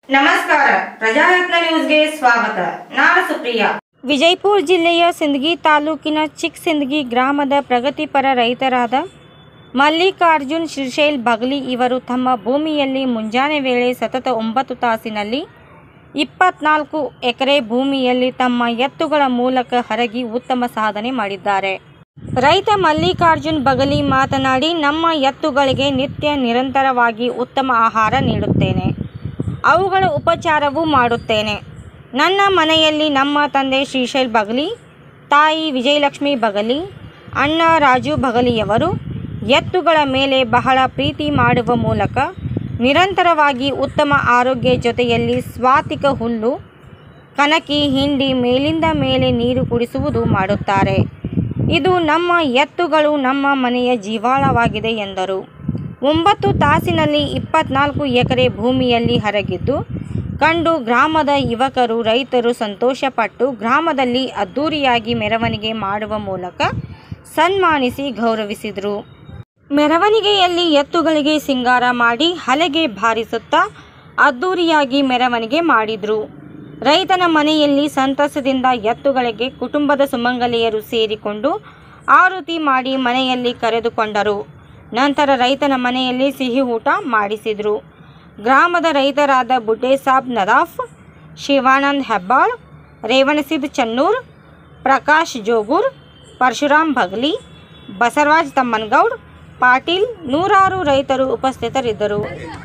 ನಮಸ್ಕಾರ ಪ್ರಜಾಯತ್ನ ನ್ಯೂಸ್ಗೆ ಸ್ವಾಗತ ನಾನು ಸುಪ್ರಿಯಾ ವಿಜಯಪುರ ಜಿಲ್ಲೆಯ ಸಿಂದಗಿ ತಾಲೂಕಿನ ಚಿಕ್ ಸಿಂದಗಿ ಗ್ರಾಮದ ಪ್ರಗತಿಪರ ರೈತರಾದ ಮಲ್ಲಿಕಾರ್ಜುನ್ ಶ್ರೀಶೈಲ್ ಬಗಲಿ ಇವರು ತಮ್ಮ ಭೂಮಿಯಲ್ಲಿ ಮುಂಜಾನೆ ವೇಳೆ ಸತತ ಒಂಬತ್ತು ತಾಸಿನಲ್ಲಿ ಇಪ್ಪತ್ನಾಲ್ಕು ಎಕರೆ ಭೂಮಿಯಲ್ಲಿ ತಮ್ಮ ಎತ್ತುಗಳ ಮೂಲಕ ಹರಗಿ ಉತ್ತಮ ಸಾಧನೆ ಮಾಡಿದ್ದಾರೆ ರೈತ ಮಲ್ಲಿಕಾರ್ಜುನ್ ಬಗಲಿ ಮಾತನಾಡಿ ನಮ್ಮ ಎತ್ತುಗಳಿಗೆ ನಿತ್ಯ ನಿರಂತರವಾಗಿ ಉತ್ತಮ ಆಹಾರ ನೀಡುತ್ತೇನೆ ಅವುಗಳ ಉಪಚಾರವೂ ಮಾಡುತ್ತೇನೆ ನನ್ನ ಮನೆಯಲ್ಲಿ ನಮ್ಮ ತಂದೆ ಶ್ರೀಶೈಲ್ ಬಗಲಿ ತಾಯಿ ವಿಜಯಲಕ್ಷ್ಮಿ ಬಗಲಿ ಅಣ್ಣ ರಾಜು ಬಗಲಿಯವರು ಎತ್ತುಗಳ ಮೇಲೆ ಬಹಳ ಪ್ರೀತಿ ಮಾಡುವ ಮೂಲಕ ನಿರಂತರವಾಗಿ ಉತ್ತಮ ಆರೋಗ್ಯ ಜೊತೆಯಲ್ಲಿ ಸ್ವಾತಿಕ ಹುಲ್ಲು ಕನಕಿ ಹಿಂಡಿ ಮೇಲಿಂದ ಮೇಲೆ ನೀರು ಕುಡಿಸುವುದು ಮಾಡುತ್ತಾರೆ ಇದು ನಮ್ಮ ಎತ್ತುಗಳು ನಮ್ಮ ಮನೆಯ ಜೀವಾಳವಾಗಿದೆ ಎಂದರು ಒಂಬತ್ತು ತಾಸಿನಲ್ಲಿ ಇಪ್ಪತ್ನಾಲ್ಕು ಎಕರೆ ಭೂಮಿಯಲ್ಲಿ ಹರಗಿದ್ದು ಕಂಡು ಗ್ರಾಮದ ಯುವಕರು ರೈತರು ಸಂತೋಷಪಟ್ಟು ಗ್ರಾಮದಲ್ಲಿ ಅದ್ದೂರಿಯಾಗಿ ಮೆರವಣಿಗೆ ಮಾಡುವ ಮೂಲಕ ಸನ್ಮಾನಿಸಿ ಗೌರವಿಸಿದರು ಮೆರವಣಿಗೆಯಲ್ಲಿ ಎತ್ತುಗಳಿಗೆ ಸಿಂಗಾರ ಮಾಡಿ ಹಲೆಗೆ ಬಾರಿಸುತ್ತಾ ಅದ್ದೂರಿಯಾಗಿ ಮೆರವಣಿಗೆ ಮಾಡಿದರು ರೈತನ ಮನೆಯಲ್ಲಿ ಸಂತಸದಿಂದ ಎತ್ತುಗಳಿಗೆ ಕುಟುಂಬದ ಸುಮಂಗಲಿಯರು ಸೇರಿಕೊಂಡು ಆರತಿ ಮಾಡಿ ಮನೆಯಲ್ಲಿ ಕರೆದುಕೊಂಡರು ನಂತರ ರೈತನ ಮನೆಯಲ್ಲಿ ಸಿಹಿ ಊಟ ಮಾಡಿಸಿದರು ಗ್ರಾಮದ ರೈತರಾದ ಬುಡ್ಡೇಸಾಬ್ ನದಾಫ್ ಶಿವಾನಂದ್ ಹೆಬ್ಬಾಳ್ ರೇವಣಸಿದ್ ಚನ್ನೂರ್ ಪ್ರಕಾಶ್ ಜೋಗೂರ್ ಪರಶುರಾಮ್ ಬಗ್ಲಿ ಬಸವರಾಜ್ ತಮ್ಮನಗೌಡ್ ಪಾಟೀಲ್ ನೂರಾರು ರೈತರು ಉಪಸ್ಥಿತರಿದ್ದರು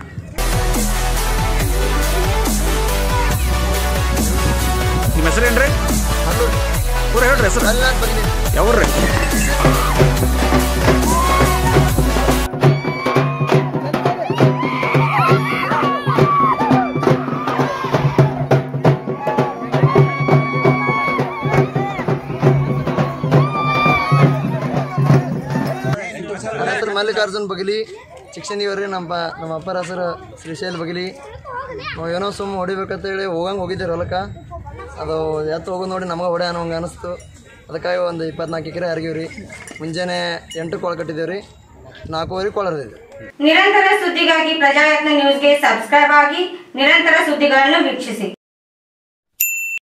ನಿಮ್ಮ ಹೆಸರೇನ್ರಿ ಪೂರ ಹೇಳ್ರಿ ಹೆಸರು ಯಾವ್ರಿ ನನ್ನ ಹೆಸರು ಮಲ್ಲಿಕಾರ್ಜುನ್ ಬಗಲಿ ಶಿಕ್ಷಣಿಯವ್ರಿ ನಮ್ಮ ಪ- ನಮ್ಮ ಅಪ್ಪರ ಹೆಸರು ಶ್ರೀಶೈಲ್ ಬಗಲಿ ನಾವು ಏನೋ ಸುಮ್ಮ ಹೊಡಿಬೇಕಂತ ಹೇಳಿ ಹೋಗಂಗೆ ಹೋಗಿದ್ದೀವಿ ಹೊಲಕ್ಕೆ ಅದು ಎತ್ತು ಹೋಗೋದು ನೋಡಿ ನಮಗೆ ಹೊಡೆ ಅನ್ನೋಂಗೆ ಅನಿಸ್ತು ಅದಕ್ಕಾಗಿ ಒಂದು ಇಪ್ಪತ್ನಾಲ್ಕು ಎಕರೆ ಹರಿಗೀವಿ ರೀ ಮುಂಜಾನೆ ಎಂಟು ಕೊಳ ಕಟ್ಟಿದ್ದೀವಿ ರೀ ನಾಲ್ಕೂವರೆ ಕೊಳ ಹರಿದಿದ್ವಿ ನಿರಂತರ ಸುದ್ದಿಗಾಗಿ ಪ್ರಜಾಯತ್ನ ನ್ಯೂಸ್ಗೆ ಸಬ್ಸ್ಕ್ರೈಬ್ ಆಗಿ ನಿರಂತರ ಸುದ್ದಿಗಳನ್ನು ವೀಕ್ಷಿಸಿ